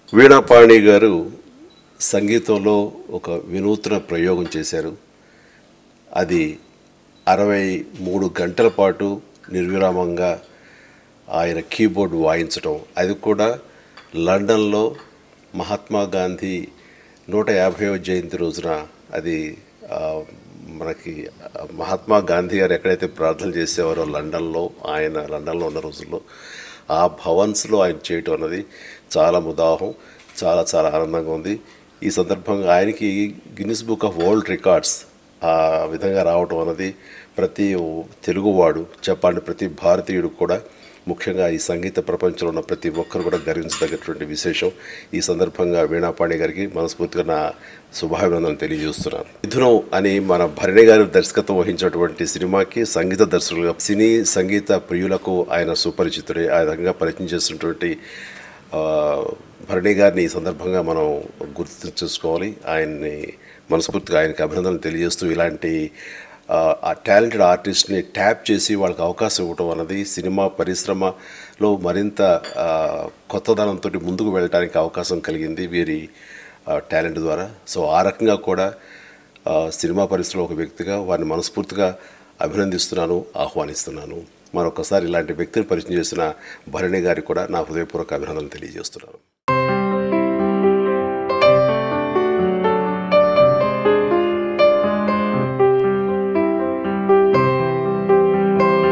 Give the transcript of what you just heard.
వీణాపాణి గారు సంగీతంలో ఒక వినూత్న ప్రయోగం చేశారు అది అరవై మూడు గంటల పాటు నిర్విరామంగా ఆయన కీబోర్డ్ వాయించడం అది కూడా లండన్లో మహాత్మా గాంధీ నూట యాభైవ జయంతి రోజున అది ఆ, మనకి ఆ, మహాత్మా గాంధీ గారు ఎక్కడైతే ప్రార్థన చేసేవారో లండన్లో ఆయన లండన్లో ఉన్న రోజుల్లో ఆ భవన్స్లో ఆయన చేయటం అన్నది చాలా ముదాహం చాలా చాలా ఆనందంగా ఉంది ఈ సందర్భంగా ఆయనకి Guinness book of world records ఆ విధంగా రావటం అన్నది ప్రతి తెలుగువాడు చెప్పండి ప్రతి భారతీయుడు కూడా ముఖ్యంగా ఈ సంగీత ప్రపంచంలో ఉన్న ప్రతి ఒక్కరు కూడా గర్వించదగ్గటువంటి విశేషం ఈ సందర్భంగా వీణాపాణి గారికి మనస్ఫూర్తిగా నా శుభాభినందనలు తెలియజేస్తున్నాను మిథునం అని మన భరణి గారు దర్శకత్వం వహించినటువంటి సినిమాకి సంగీత దర్శకులుగా సినీ సంగీత ప్రియులకు ఆయన సుపరిచితుడే ఆ విధంగా పరిచయం చేసినటువంటి ఆ, భరణి గారిని ఈ సందర్భంగా మనం గుర్తు చేసుకోవాలి ఆయన్ని మనస్ఫూర్తిగా ఆయనకి అభినందనలు తెలియజేస్తూ ఇలాంటి ఆ, ఆ టాలెంటెడ్ ఆర్టిస్ట్ని ట్యాప్ చేసి వాళ్ళకి అవకాశం ఇవ్వటం అన్నది సినిమా పరిశ్రమలో మరింత ఆ, కొత్తదనంతో ముందుకు వెళ్ళడానికి అవకాశం కలిగింది వీరి ఆ, టాలెంట్ ద్వారా సో ఆ రకంగా కూడా ఆ, సినిమా పరిశ్రమలో ఒక వ్యక్తిగా వారిని మనస్ఫూర్తిగా అభినందిస్తున్నాను ఆహ్వానిస్తున్నాను మరొకసారి ఇలాంటి వ్యక్తిని పరిచయం చేసిన భరణి గారికి కూడా నా హృదయపూర్వక అభినందనలు తెలియజేస్తున్నాను